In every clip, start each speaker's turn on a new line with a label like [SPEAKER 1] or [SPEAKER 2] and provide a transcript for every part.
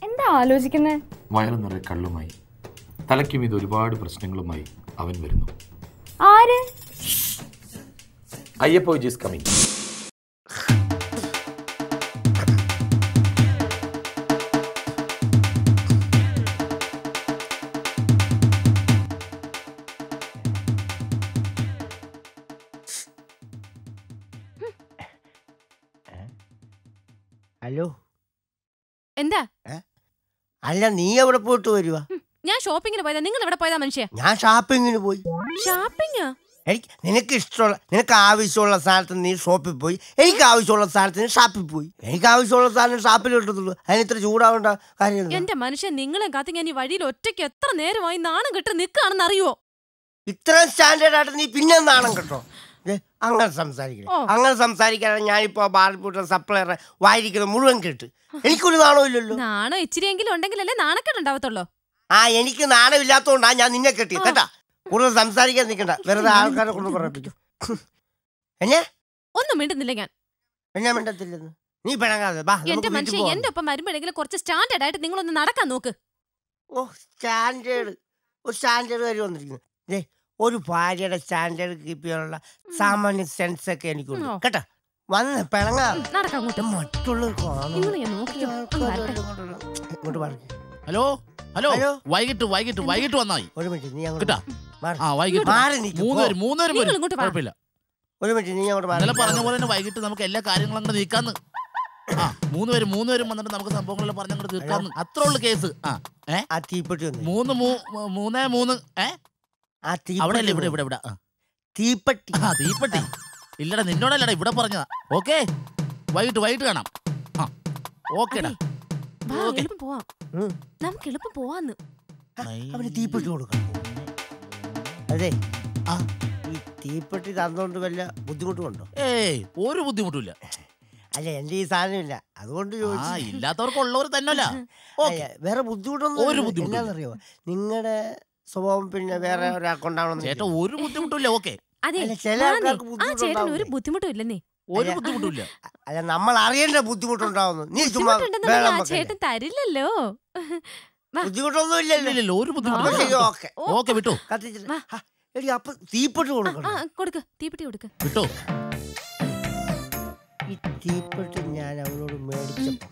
[SPEAKER 1] എന്താ ആലോചിക്കുന്നേ
[SPEAKER 2] വയറു നിറയെ കള്ളുമായി തലയ്ക്കും ഇത് ഒരുപാട് പ്രശ്നങ്ങളുമായി അവൻ വരുന്നു
[SPEAKER 1] ആര്
[SPEAKER 2] അയ്യപ്പോ ഈസ് കമ്മിങ്
[SPEAKER 3] ഹലോ
[SPEAKER 4] എന്താ
[SPEAKER 3] അല്ല നീ എവിടെ പോയിട്ട് വരുവാ
[SPEAKER 4] ഞാൻ ഷോപ്പിങ്ങിന് പോയതാ നിങ്ങൾ എവിടെ പോയതാ മനുഷ്യ
[SPEAKER 3] ഞാൻ ഷാപ്പിങ്ങിന് പോയി
[SPEAKER 4] ഷോപ്പിംഗ്
[SPEAKER 3] എനിക്ക് നിനക്ക് ഇഷ്ടമുള്ള നിനക്ക് ആവശ്യമുള്ള സാധനത്തിന് നീ ഷോപ്പിൽ പോയി എനിക്ക് ആവശ്യമുള്ള സാധനത്തിന് ഷാപ്പിൽ പോയി എനിക്ക് ആവശ്യമുള്ള സാധനം ഷാപ്പിൽ കിട്ടത്തുള്ളൂ അതിന് ഇത്ര ചൂടാവേണ്ട കാര്യം എന്താ?
[SPEAKER 4] എന്റെ മനുഷ്യൻ നിങ്ങളെ കാത്തി ഞാൻ ഈ വഴിയിൽ ഒറ്റയ്ക്ക് എത്ര നേരമായി നാണം കെട്ട് നിൽക്കുകയാണെന്ന് അറിയോ
[SPEAKER 3] ഇത്രയും സ്റ്റാൻഡേർഡ് ആയിട്ട് നീ പിന്നെ നാണം കേട്ടോ ദേ, അങ്ങനെ സംസാരിക്കണം
[SPEAKER 4] ഓ.
[SPEAKER 3] അങ്ങനെ സംസാരിക്കാതെ ഞാനിപ്പോ ബാറിൽ പോയിട്ട് സപ്ലയറെ വായിരിക്കുന്നത് മുഴുവൻ കേട്ട് എനിക്കൊരു നാണമില്ലല്ലോ
[SPEAKER 4] നാണം ഇച്ചിരിയെങ്കിലും ഉണ്ടെങ്കിലല്ലേ നാണക്കേട് ഉണ്ടാവത്തുള്ളൂ
[SPEAKER 3] ആ എനിക്ക് നാണമില്ലാത്തോണ്ടാ ഞാൻ നിന്നെ കെട്ടി കേട്ടാ കൂടുതൽ സംസാരിക്കാൻ നിൽക്കണ്ട വെറുതെ ആൾക്കാരെ കൊണ്ട് പറയിപ്പിക്കും എന്നെ
[SPEAKER 4] ഒന്നും മിണ്ടുന്നില്ല ഞാൻ
[SPEAKER 3] എന്നെ മിണ്ടത്തില്ലെന്ന് നീ പിണങ്ങാതെ ബാ
[SPEAKER 4] എന്റെ
[SPEAKER 3] നമുക്ക് വീട്ടിൽ
[SPEAKER 4] മനുഷ്യൻ
[SPEAKER 3] പോവാം.
[SPEAKER 4] എന്റെ ഒപ്പം വരുമ്പോഴെങ്കിലും കുറച്ച് സ്റ്റാൻഡേർഡ് ആയിട്ട് നിങ്ങളൊന്ന് നടക്കാൻ നോക്ക്
[SPEAKER 3] ഓ സ്റ്റാൻഡേർഡ് ഒരു സ്റ്റാൻഡേർഡ് കാര്യം വന്നിരിക്കുന്നു ദേ ഒരു ഭാര്യയുടെ സ്റ്റാൻഡേർഡ് കീപ്പ് ചെയ്യാനുള്ള സാമാന്യ സെൻസ് ഒക്കെ എനിക്കുണ്ട്
[SPEAKER 4] ഉം.
[SPEAKER 3] കേട്ടാ വന്ന് പിണങ്ങാ
[SPEAKER 4] ഉം, നടക്കാൻ അങ്ങോട്ട്
[SPEAKER 3] മറ്റുള്ളവർ കാണും
[SPEAKER 4] നിങ്ങൾ ഞാൻ നോക്കിയോ അങ്ങ് വരട്ടെ.
[SPEAKER 3] ഇങ്ങോട്ട് പറഞ്ഞു
[SPEAKER 5] ഹലോ ഹലോ
[SPEAKER 3] ഹലോ.
[SPEAKER 5] വൈകിട്ട് വൈകിട്ട് വൈകിട്ട് വന്നായി
[SPEAKER 3] ഒരു മിനിറ്റ് നീ അങ്ങോട്ട്
[SPEAKER 5] കേട്ടാ
[SPEAKER 3] മാറ്.
[SPEAKER 5] ആ വൈകിട്ട്
[SPEAKER 3] മാറി നിൽക്ക്,
[SPEAKER 5] മൂന്ന്
[SPEAKER 3] പോ.
[SPEAKER 5] പേര് മൂന്ന് പേരും
[SPEAKER 4] നിങ്ങൾ
[SPEAKER 5] വരും
[SPEAKER 4] ഇങ്ങോട്ട് വാ.
[SPEAKER 5] കുഴപ്പമില്ല
[SPEAKER 3] ഒരു മിനിറ്റ് നീ അങ്ങോട്ട്
[SPEAKER 5] ഇന്നലെ
[SPEAKER 3] മാറി.
[SPEAKER 5] പറഞ്ഞ പോലെ തന്നെ വൈകിട്ട് നമുക്ക് എല്ലാ കാര്യങ്ങളും അങ്ങോട്ട് നീക്കാന്ന് ആ മൂന്ന് പേരും മൂന്ന് പേരും വന്നിട്ട് നമുക്ക് സംഭവങ്ങളെല്ലാം പറഞ്ഞങ്ങോട്ട് തീർക്കാന്ന് അത്ര ഉള്ളു കേസ് ആ ഏ
[SPEAKER 3] ആ തീപ്പെട്ടി ഒന്ന്
[SPEAKER 5] മൂന്ന് മൂ- മൂ- മൂന്നേ മൂന്ന് ഏ
[SPEAKER 3] ആ
[SPEAKER 5] അവിടെ അല്ലേ
[SPEAKER 3] തീപ്പെട്ടി
[SPEAKER 5] ഇവിടെ
[SPEAKER 3] ഒന്ന്.
[SPEAKER 5] ഇവിടെ ഇവിടെ ആ.
[SPEAKER 3] തീപ്പെട്ടി
[SPEAKER 5] ആ തീപ്പെട്ടി ഇല്ലടാ നിന്നോടല്ലടാ ഇവിടെ പറഞ്ഞതാ ഓക്കെ വൈകിട്ട് വൈകിട്ട് കാണാം ആ ഓക്കേടാ
[SPEAKER 4] വാ,
[SPEAKER 5] ഓക്കേ.
[SPEAKER 4] എളുപ്പം പോവാം
[SPEAKER 3] ഉം.
[SPEAKER 4] നമുക്ക് എളുപ്പം പോവാന്ന്
[SPEAKER 3] അവന് തീപ്പെട്ടി കൊടുക്കണം അതെ
[SPEAKER 5] ആ.
[SPEAKER 3] ഈ തീപ്പെട്ടി തന്നോണ്ട് വല്ല ബുദ്ധിമുട്ടുണ്ടോ
[SPEAKER 5] ഏയ് ഒരു ബുദ്ധിമുട്ടില്ല
[SPEAKER 3] അല്ല എന്റെ ഈ സാധനമില്ല അതുകൊണ്ട്
[SPEAKER 5] ആ
[SPEAKER 3] ചോദിച്ചു
[SPEAKER 5] ഇല്ലാത്തവർക്ക് ഉള്ളവർ തന്നെയല്ല ഓക്കെ
[SPEAKER 3] അയ്യ, വേറെ ബുദ്ധിമുട്ടൊന്നും
[SPEAKER 5] ഒരു
[SPEAKER 3] ഇല്ല.
[SPEAKER 5] ബുദ്ധിമുട്ടും
[SPEAKER 3] എന്നാന്നറിയോ നിങ്ങളുടെ സ്വഭാവം പിന്നെ വേറെ ഒരാൾക്കുണ്ടാവണം
[SPEAKER 5] ചേട്ടാ ഒരു ബുദ്ധിമുട്ടില്ല ഓക്കെ
[SPEAKER 4] അതെ
[SPEAKER 3] അല്ല, ചില
[SPEAKER 4] വാന്നേ.
[SPEAKER 3] ആൾക്കാർക്ക്
[SPEAKER 4] ആ ചേട്ടന് ഒരു
[SPEAKER 3] ബുദ്ധിമുട്ടുണ്ടാവും.
[SPEAKER 4] ബുദ്ധിമുട്ടും ഇല്ലെന്നേ
[SPEAKER 5] ഒരു
[SPEAKER 3] അല്ല.
[SPEAKER 5] ബുദ്ധിമുട്ടില്ല
[SPEAKER 3] അല്ല നമ്മൾ അറിയേണ്ട ബുദ്ധിമുട്ടുണ്ടാവുന്നു നീ ചുമ്മാ
[SPEAKER 4] ബുദ്ധിമുട്ടുണ്ടെന്നുണ്ടെങ്കിൽ
[SPEAKER 3] വേളം
[SPEAKER 4] ആ
[SPEAKER 3] വെക്കല്ലേ.
[SPEAKER 4] ചേട്ടൻ തരില്ലല്ലോ വാ.
[SPEAKER 3] ബുദ്ധിമുട്ടൊന്നും ഇല്ലല്ലോ
[SPEAKER 5] ഇല്ലല്ലോ ഒരു
[SPEAKER 3] അപ്പൊ
[SPEAKER 5] ബുദ്ധിമുട്ടില്ല
[SPEAKER 3] ശരി ഓക്കെ
[SPEAKER 5] ഓക്കെ വിട്ടോ
[SPEAKER 3] കത്തിച്ചിട്ട്
[SPEAKER 4] വാ.
[SPEAKER 3] ഹാ, എടി അപ്പൊ തീപ്പെട്ടി
[SPEAKER 4] ആ,
[SPEAKER 3] കൊടുക്കണം
[SPEAKER 4] ആ കൊടുക്ക് തീപ്പെട്ടി കൊടുക്ക്
[SPEAKER 5] വിട്ടോ
[SPEAKER 3] ഈ തീപ്പെട്ടി ഞാൻ അവനോട് മേടിച്ചപ്പോ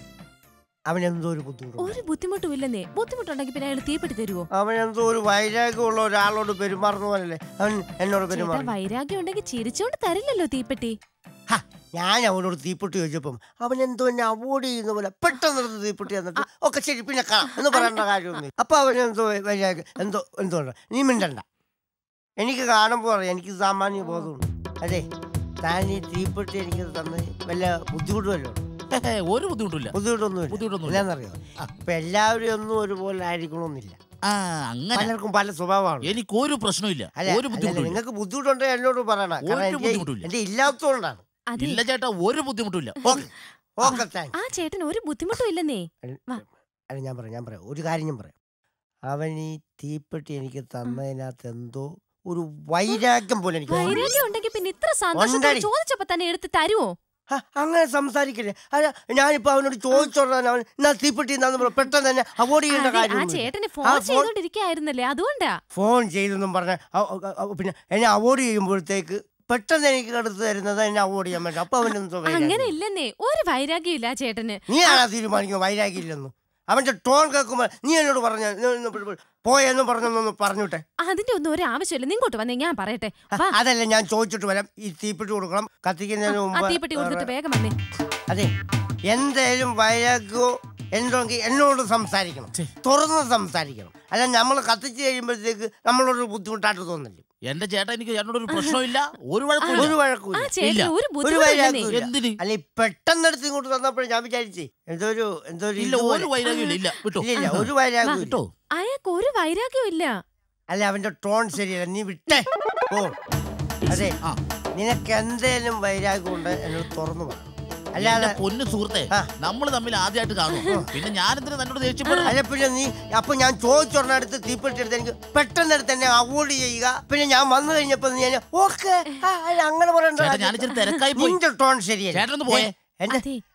[SPEAKER 3] അവനെന്തോ ഒരു ബുദ്ധിമുട്ട്
[SPEAKER 4] ഒരു ബുദ്ധിമുട്ടും ഇല്ലെന്നേ ബുദ്ധിമുട്ടുണ്ടെങ്കിൽ പിന്നെ അയാൾ തീപ്പെട്ടി തരുവോ
[SPEAKER 3] അവനെന്തോ ഒരു വൈരാഗ്യമുള്ള ഒരാളോട് പെരുമാറുന്ന പോലല്ലേ അവൻ എന്നോട്
[SPEAKER 4] ചേട്ടാ
[SPEAKER 3] പെരുമാറുന്നു
[SPEAKER 4] വൈരാഗ്യം ഉണ്ടെങ്കിൽ ചിരിച്ചോണ്ട് തരില്ലല്ലോ തീപ്പെട്ടി
[SPEAKER 3] ഹാ, ഞാൻ അവനോട് തീപ്പെട്ടി ചോദിച്ചപ്പം അവൻ എന്തോ എന്നെ അവോയ്ഡ് ചെയ്യുന്ന പോലെ പെട്ടെന്ന് എടുത്ത് തീപ്പെട്ടി എന്നിട്ട് ഒക്കെ ശരി പിന്നെ കാണാം എന്ന് പറയേണ്ട കാര്യമൊന്നും അപ്പൊ അവൻ എന്തോ വൈരാഗ്യം എന്തോ എന്തോ ഉണ്ട്. നീ മിണ്ടണ്ട എനിക്ക് കാണുമ്പോൾ അറിയാം എനിക്ക് സാമാന്യ ബോധമുണ്ട് അതെ താൻ ഈ തീപ്പെട്ടി എനിക്ക് തന്ന വല്ല ബുദ്ധിമുട്ട് വല്ലതും ഉണ്ടോ?
[SPEAKER 5] ഹേ, ഒരു ബുദ്ധിമുട്ടില്ല
[SPEAKER 3] ബുദ്ധിമുട്ടൊന്നുമില്ല
[SPEAKER 5] ബുദ്ധിമുട്ടൊന്നുമില്ല
[SPEAKER 3] എന്നാന്നറിയോ ഇപ്പൊ എല്ലാവരും ഒന്നും ഒരുപോലെ ആയിരിക്കണമെന്നില്ല
[SPEAKER 5] ആ അങ്ങനെ
[SPEAKER 3] പലർക്കും പല സ്വഭാവമാണ്
[SPEAKER 5] എനിക്ക് ഒരു പ്രശ്നമില്ല
[SPEAKER 3] അല്ല
[SPEAKER 5] ഒരു
[SPEAKER 3] അല്ല,
[SPEAKER 5] ബുദ്ധിമുട്ടില്ല
[SPEAKER 3] നിങ്ങൾക്ക് ബുദ്ധിമുട്ടുണ്ടെങ്കിൽ എന്നോട് പറയണം കാരണം
[SPEAKER 5] ഒരു
[SPEAKER 3] എനിക്ക്
[SPEAKER 5] ബുദ്ധിമുട്ടുമില്ല.
[SPEAKER 3] എന്റെ ഇല്ലാത്തതുകൊണ്ടാണ്
[SPEAKER 4] അതെ
[SPEAKER 5] ഇല്ല ചേട്ടാ ഒരു ബുദ്ധിമുട്ടില്ല
[SPEAKER 3] ഓക്കെ ഓക്കെ താങ്ക്സ്
[SPEAKER 4] ആ ചേട്ടൻ ഒരു ബുദ്ധിമുട്ടും ഇല്ലെന്നേ വാ.
[SPEAKER 3] അല്ല ഞാൻ പറയാം ഞാൻ പറയാം ഒരു കാര്യം ഞാൻ പറയാം അവൻ ഈ തീപ്പെട്ടി എനിക്ക് തന്നതിനകത്ത് എന്തോ ഒരു വൈരാഗ്യം പോലെ എനിക്ക് തോന്നി.
[SPEAKER 4] വൈരാഗ്യം ഉണ്ടെങ്കിൽ പിന്നെ ഇത്ര സന്തോഷത്തോടെ
[SPEAKER 3] ഉണ്ടടി.
[SPEAKER 4] ചോദിച്ചപ്പോ തന്നെ എടുത്ത് തരുവോ
[SPEAKER 3] ഹ, അങ്ങനെ സംസാരിക്കില്ലേ അല്ല ഞാനിപ്പോ അവനോട് ചോദിച്ചോണ്ടാണ് അവൻ എന്നാ തീപ്പെട്ടി എന്നാന്ന് പറഞ്ഞു പെട്ടെന്ന് തന്നെ അവോയ്ഡ് ചെയ്യേണ്ട
[SPEAKER 4] അതെ, ആ
[SPEAKER 3] കാര്യം
[SPEAKER 4] ചേട്ടന്
[SPEAKER 3] ആ,
[SPEAKER 4] ഫോൺ
[SPEAKER 3] ഫോൺ-
[SPEAKER 4] ചെയ്തോണ്ടിരിക്കായിരുന്നല്ലേ അതുകൊണ്ടാ
[SPEAKER 3] ഫോൺ ചെയ്തെന്നും പറഞ്ഞ പിന്നെ എന്നെ അവോയ്ഡ് ചെയ്യുമ്പോഴത്തേക്ക് പെട്ടെന്ന് എനിക്ക് എടുത്ത് തരുന്നത് എന്നെ അവോയ്ഡ് ചെയ്യാൻ പറ്റും അപ്പൊ അവനെന്തോ
[SPEAKER 4] അങ്ങനെ
[SPEAKER 3] വൈരാഗ്യം.
[SPEAKER 4] ഇല്ലെന്നേ ഒരു വൈരാഗ്യം ഇല്ല ആ ചേട്ടന്
[SPEAKER 3] നീ ആണാ തീരുമാനിക്കുന്നത് വൈരാഗ്യമില്ലെന്ന് അവന്റെ ടോൺ കേൾക്കുമ്പോൾ നീ എന്നോട് പറഞ്ഞ പോയെന്നും പറഞ്ഞൊന്ന് പറഞ്ഞുട്ടെ
[SPEAKER 4] അതിന്റെ ഒന്നും ഒരു ആവശ്യമില്ല നിങ്ങോട്ട് വന്നേ ഞാൻ പറയട്ടെ വാ
[SPEAKER 3] അതല്ല ഞാൻ ചോദിച്ചിട്ട് വരാം ഈ തീപ്പെട്ടി കൊടുക്കണം കത്തിക്കുന്നതിന്
[SPEAKER 4] ആ
[SPEAKER 3] മുമ്പ്
[SPEAKER 4] തീപ്പെട്ടി കൊടുത്തിട്ട് വേഗം വന്നേ
[SPEAKER 3] അതെ എന്തേലും വൈരാഗ്യമോ എന്തെങ്കിൽ എന്നോട് സംസാരിക്കണം തുറന്ന് സംസാരിക്കണം അല്ല നമ്മൾ കത്തിച്ച് കഴിയുമ്പോഴത്തേക്ക് നമ്മളോട് ബുദ്ധിമുട്ടായിട്ട് തോന്നില്ല
[SPEAKER 5] എന്റെ ചേട്ടാ എനിക്ക് ചേട്ടനോട് ഒരു പ്രശ്നമില്ല ഒരു
[SPEAKER 3] ഒരു
[SPEAKER 5] വഴക്കില്ല
[SPEAKER 4] ആ
[SPEAKER 3] വഴക്കൂല
[SPEAKER 4] ചേട്ടന്
[SPEAKER 5] ഇല്ല.
[SPEAKER 4] ഒരു
[SPEAKER 3] ഒരു
[SPEAKER 4] ബുദ്ധിമുട്ടും
[SPEAKER 3] വൈരാഗ്യവും
[SPEAKER 4] ഇല്ലെന്നേ
[SPEAKER 3] ഇല്ല.
[SPEAKER 5] എന്തിന്
[SPEAKER 3] അല്ല ഈ പെട്ടെന്നെടുത്ത് ഇങ്ങോട്ട് തന്നപ്പോഴും ഞാൻ വിചാരിച്ചേ എന്തോ ഒരു എന്തോ ഒരു
[SPEAKER 5] ഇല്ല
[SPEAKER 3] ഇതുപോലെ.
[SPEAKER 5] ഒരു വൈരാഗ്യമില്ല ഇല്ല വിട്ടോ
[SPEAKER 3] ഇല്ല ഇല്ല ഒരു വൈരാഗ്യവും ഇല്ല.
[SPEAKER 5] വിട്ടോ
[SPEAKER 4] അയാൾക്ക് ഒരു വൈരാഗ്യവും ഇല്ല
[SPEAKER 3] അല്ല അവന്റെ ടോൺ ശരിയല്ല നീ വിട്ടേ ഓ അതെ
[SPEAKER 5] ആ
[SPEAKER 3] നിനക്ക് എന്തേലും വൈരാഗ്യം ഉണ്ട് എന്നോട് തുറന്നു പറ
[SPEAKER 5] എന്റെ
[SPEAKER 3] അല്ലാതെ
[SPEAKER 5] പൊന്നു സുഹൃത്തെ
[SPEAKER 3] ആ.
[SPEAKER 5] നമ്മൾ തമ്മിൽ ആദ്യമായിട്ട് കാണും പിന്നെ ഞാനെന്തിനാ തന്നോട് ദേഷ്യപ്പെടും
[SPEAKER 3] അല്ല പിന്നെ നീ അപ്പൊ ഞാൻ ചോദിച്ചൊരെണ്ണടുത്ത് തീപ്പെട്ടി എടുത്ത് എനിക്ക് പെട്ടെന്ന് എടുത്ത് എന്നെ അവോയ്ഡ് ചെയ്യുക പിന്നെ ഞാൻ വന്നു കഴിഞ്ഞപ്പോ നീ ഓക്കെ അങ്ങനെ പറയണ്ട
[SPEAKER 5] ചേട്ടാ
[SPEAKER 3] കാര്യം.
[SPEAKER 5] ഞാൻ ഇച്ചിരി തിരക്കായി പോയി
[SPEAKER 3] നിന്റെ ടോൺ ശരിയല്ല
[SPEAKER 5] ചേട്ടനൊന്ന് പോയേ
[SPEAKER 3] എന്റെ
[SPEAKER 4] അതെ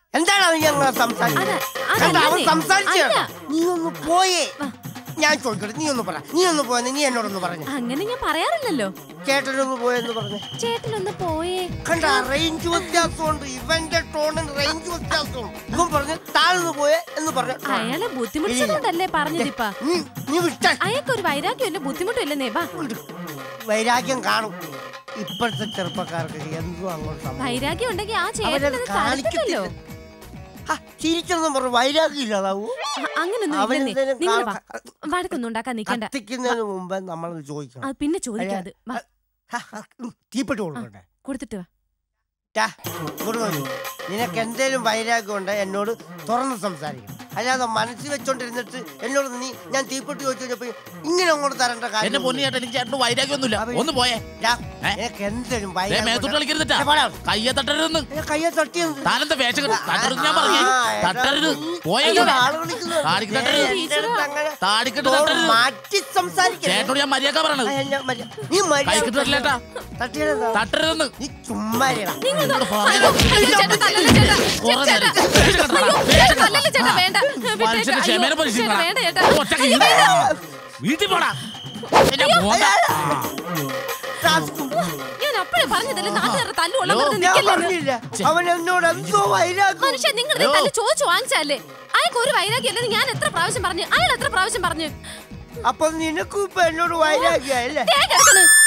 [SPEAKER 3] എന്താണ് അവൻ ഞങ്ങളെ സംസാരിച്ചത്
[SPEAKER 4] അത-
[SPEAKER 3] കണ്ടോ, അവൻ
[SPEAKER 4] അതല്ലെന്നേ.
[SPEAKER 3] സംസാരിച്ചു
[SPEAKER 4] അല്ല.
[SPEAKER 3] നീ ഒന്ന് പോയേ ഞാൻ ചോദിക്കട്ടെ നീ ഒന്ന് പറ നീ ഒന്ന് പോയെന്ന് നീ എന്നോടൊന്ന് പറഞ്ഞു
[SPEAKER 4] അങ്ങനെ ഞാൻ പറയാറില്ലല്ലോ
[SPEAKER 3] ചേട്ടനൊന്ന് പോയെന്ന് പറഞ്ഞു
[SPEAKER 4] ചേട്ടനൊന്ന് പോയേ
[SPEAKER 3] കണ്ട റേഞ്ച് വ്യത്യാസമുണ്ട് ഇവന്റെ ടോണിന് റേഞ്ച് വ്യത്യാസമുണ്ട് ഇവൻ പറഞ്ഞു താഴ്ന്നു പോയെ എന്ന് പറഞ്ഞു
[SPEAKER 4] അയാളെ ബുദ്ധിമുട്ടിച്ചതുകൊണ്ടല്ലേ പറഞ്ഞതിപ്പ
[SPEAKER 3] നീ നീ വിട്ട
[SPEAKER 4] അയാൾക്ക് ഒരു വൈരാഗ്യമല്ല ബുദ്ധിമുട്ടില്ലെന്നേ വാ
[SPEAKER 3] വൈരാഗ്യം കാണും ഇപ്പോഴത്തെ ചെറുപ്പക്കാർക്ക് എന്തോ അങ്ങോട്ട് സംഭവിക്കും.
[SPEAKER 4] വൈരാഗ്യം ഉണ്ടെങ്കിൽ ആ ചേട്ടനത്
[SPEAKER 3] അവരത്
[SPEAKER 4] തടുത്തില്ലല്ലോ
[SPEAKER 3] കാണിക്കത്തില്ല ആ, ചിരിച്ചെന്നും പറഞ്ഞു വൈരാഗ്യം ഇല്ലാതാവൂ
[SPEAKER 4] അ- അങ്ങനൊന്നും
[SPEAKER 3] അവൻ
[SPEAKER 4] ഇല്ലെന്നേ
[SPEAKER 3] എന്തേലും
[SPEAKER 4] നിങ്ങൾ വാ
[SPEAKER 3] കാണ-
[SPEAKER 4] വഴക്കൊന്നും ഉണ്ടാക്കാൻ നിക്കണ്ട
[SPEAKER 3] കത്തിക്കുന്നതിന് മുമ്പ് നമ്മൾ ചോദിക്കണം
[SPEAKER 4] അത് പിന്നെ ചോദിക്കാത് വാ
[SPEAKER 3] ഹ, ഹ, ഉം, തീപ്പെട്ടി കൊടുക്കണ്ടേ
[SPEAKER 4] കൊടുത്തിട്ട് വാ
[SPEAKER 3] ടാ, ഇങ്ങോട്ട് നോക്ക്. നിനക്ക് എന്തേലും വൈരാഗ്യം ഉണ്ട് എന്നോട് തുറന്ന് സംസാരിക്കണം അല്ലാതെ മനസ്സിൽ വെച്ചോണ്ടിരുന്നിട്ട് എന്നോട് നീ ഞാൻ തീപ്പെട്ടി ചോദിച്ചു കഴിഞ്ഞപ്പോ ഇങ്ങനെ അങ്ങോട്ട് തരേണ്ട
[SPEAKER 5] എന്റെ
[SPEAKER 3] കാര്യം
[SPEAKER 5] പൊന്നു ചേട്ടൻ എനിക്ക് ചേട്ടന് വൈരാഗ്യമൊന്നുമില്ല
[SPEAKER 3] അവൻ-
[SPEAKER 5] ഒന്ന് പോയേ
[SPEAKER 3] ടാ,
[SPEAKER 5] ഏ?
[SPEAKER 3] നിനക്ക് എന്തേലും
[SPEAKER 5] ദേ,
[SPEAKER 3] വൈരാഗ്യം
[SPEAKER 5] മേത്തോട്ട്
[SPEAKER 3] ഉണ്ട്.
[SPEAKER 5] കളിക്കരുതിട്ടാ
[SPEAKER 3] ഏ, പോടാ.
[SPEAKER 5] കയ്യെ തട്ടരുതെന്ന്
[SPEAKER 3] ഏ, കയ്യെ തട്ടിയത്
[SPEAKER 5] താനെന്താ വേഷം കെട്ടി- തട്ടരുത് ഞാൻ പറഞ്ഞു തട്ടരുത് പോയെങ്കിൽ താടിക്ക് തട്ടരുത്. താടിക്കിട്ട് തട്ടരുത്
[SPEAKER 3] മാറ്റി സംസാരിക്കരുത്.
[SPEAKER 5] ചേട്ടനോട് ഞാൻ മര്യാദ പറയണത്
[SPEAKER 3] ആ, ഞാൻ മര്യ- നീ മര്യാദ
[SPEAKER 5] കൈക്കിട്ട് തട്ടില്ലേട്ടാ
[SPEAKER 3] തട്ടിയതെന്താ?
[SPEAKER 5] തട്ടരുതെന്ന്
[SPEAKER 3] നീ ചുമ്മാ ഇരുടാ.
[SPEAKER 5] നിന്നോട്
[SPEAKER 4] അയ്യോ, അയ്യോ, ചേട്ടാ, തല്ലല്ലേ ചേട്ടാ.
[SPEAKER 5] കുറേ
[SPEAKER 4] ചേട്ടാ,
[SPEAKER 5] നേരം ദേഷ്യം കെട്ടടാ,
[SPEAKER 4] അയ്യോ,
[SPEAKER 5] ദേഷ്യം
[SPEAKER 4] ചേട്ടാ, തല്ലല്ലേ ചേട്ടാ,
[SPEAKER 5] കെട്ടടാ.
[SPEAKER 4] വേണ്ട.
[SPEAKER 5] മനുഷ്യന്റെ
[SPEAKER 4] വിട്ടേക്ക്.
[SPEAKER 5] ക്ഷമേനെ
[SPEAKER 4] അയ്യോ,
[SPEAKER 5] പരീക്ഷിക്കണം.
[SPEAKER 4] ചേട്ടാ, വേണ്ട ചേട്ടാ.
[SPEAKER 5] ഒറ്റയ്ക്ക് ഇരുന്ന് വീട്ടിൽ പോടാ എന്നെ പോണ്ട.
[SPEAKER 3] ടാസ്കും.
[SPEAKER 4] ഞാൻ അപ്പഴേ പറഞ്ഞതല്ലേ നാട്ടുകാരുടെ തല്ലുകൊള്ളാൻ
[SPEAKER 5] ഹലോ,
[SPEAKER 4] വെറുതെ
[SPEAKER 3] ഞാൻ
[SPEAKER 4] നിൽക്കില്ലെന്ന്.
[SPEAKER 3] പറഞ്ഞില്ല അവൻ എന്നോട് എന്തോ വൈരാഗ്യം
[SPEAKER 4] മനുഷ്യൻ നിങ്ങളുടെ
[SPEAKER 5] ഹലോ.
[SPEAKER 4] തല്ല് ചോദിച്ചു വാങ്ങിച്ചല്ലേ അയാൾക്ക് ഒരു വൈരാഗ്യം അല്ലെന്ന് ഞാൻ എത്ര പ്രാവശ്യം പറഞ്ഞു അയാൾ എത്ര പ്രാവശ്യം പറഞ്ഞു
[SPEAKER 3] അപ്പൊ നിനക്കും ഇപ്പൊ എന്നോട് വൈരാഗ്യ അല്ലേ
[SPEAKER 4] ദേ കിടക്കണ്.